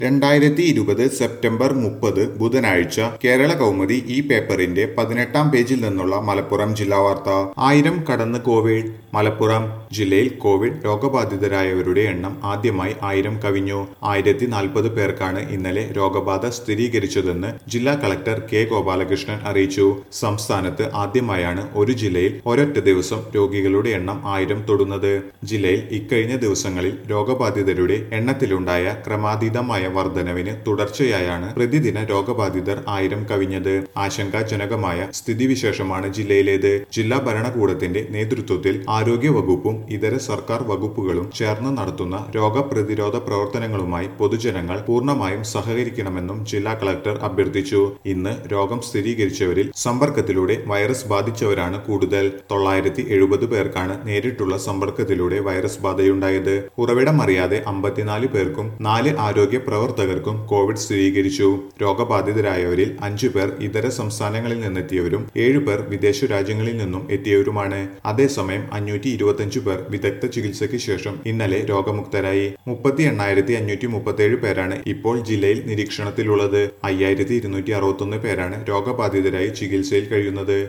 രണ്ടായിരത്തി ഇരുപത് സെപ്റ്റംബർ മുപ്പത് ബുധനാഴ്ച കേരള കൗമുദി ഈ പേപ്പറിന്റെ പതിനെട്ടാം പേജിൽ നിന്നുള്ള മലപ്പുറം ജില്ലാ വാർത്ത ആയിരം കടന്ന് കോവിഡ് മലപ്പുറം ജില്ലയിൽ കോവിഡ് രോഗബാധിതരായവരുടെ എണ്ണം ആദ്യമായി ആയിരം കവിഞ്ഞു ആയിരത്തി നാൽപ്പത് പേർക്കാണ് ഇന്നലെ രോഗബാധ സ്ഥിരീകരിച്ചതെന്ന് ജില്ലാ കളക്ടർ കെ ഗോപാലകൃഷ്ണൻ അറിയിച്ചു സംസ്ഥാനത്ത് ആദ്യമായാണ് ഒരു ജില്ലയിൽ ഒരൊറ്റ ദിവസം രോഗികളുടെ എണ്ണം ആയിരം തൊടുന്നത് ജില്ലയിൽ ഇക്കഴിഞ്ഞ ദിവസങ്ങളിൽ രോഗബാധിതരുടെ എണ്ണത്തിലുണ്ടായ ക്രമാതീതമായ വർധനവിന് തുടർച്ചയായാണ് പ്രതിദിന രോഗബാധിതർ ആയിരം കവിഞ്ഞത് ആശങ്കാജനകമായ സ്ഥിതിവിശേഷമാണ് ജില്ലയിലേത് ജില്ലാ ഭരണകൂടത്തിന്റെ നേതൃത്വത്തിൽ ആരോഗ്യ വകുപ്പും ഇതര സർക്കാർ വകുപ്പുകളും ചേർന്ന് നടത്തുന്ന രോഗപ്രതിരോധ പ്രവർത്തനങ്ങളുമായി പൊതുജനങ്ങൾ പൂർണ്ണമായും സഹകരിക്കണമെന്നും ജില്ലാ കളക്ടർ അഭ്യർത്ഥിച്ചു ഇന്ന് രോഗം സ്ഥിരീകരിച്ചവരിൽ സമ്പർക്കത്തിലൂടെ വൈറസ് ബാധിച്ചവരാണ് കൂടുതൽ തൊള്ളായിരത്തി എഴുപത് പേർക്കാണ് നേരിട്ടുള്ള സമ്പർക്കത്തിലൂടെ വൈറസ് ബാധയുണ്ടായത് ഉറവിടം അറിയാതെ അമ്പത്തിനാല് പേർക്കും നാല് ആരോഗ്യ പ്രവർത്തകർക്കും കോവിഡ് സ്ഥിരീകരിച്ചു രോഗബാധിതരായവരിൽ അഞ്ചു പേർ ഇതര സംസ്ഥാനങ്ങളിൽ നിന്നെത്തിയവരും ഏഴു പേർ വിദേശ രാജ്യങ്ങളിൽ നിന്നും എത്തിയവരുമാണ് അതേസമയം അഞ്ഞൂറ്റി ഇരുപത്തിയഞ്ചു പേർ വിദഗ്ധ ചികിത്സയ്ക്ക് ശേഷം ഇന്നലെ രോഗമുക്തരായി മുപ്പത്തി എണ്ണായിരത്തി അഞ്ഞൂറ്റി മുപ്പത്തേഴ് പേരാണ് ഇപ്പോൾ ജില്ലയിൽ നിരീക്ഷണത്തിലുള്ളത് അയ്യായിരത്തി ഇരുന്നൂറ്റി അറുപത്തൊന്ന് പേരാണ് രോഗബാധിതരായി ചികിത്സയിൽ കഴിയുന്നത്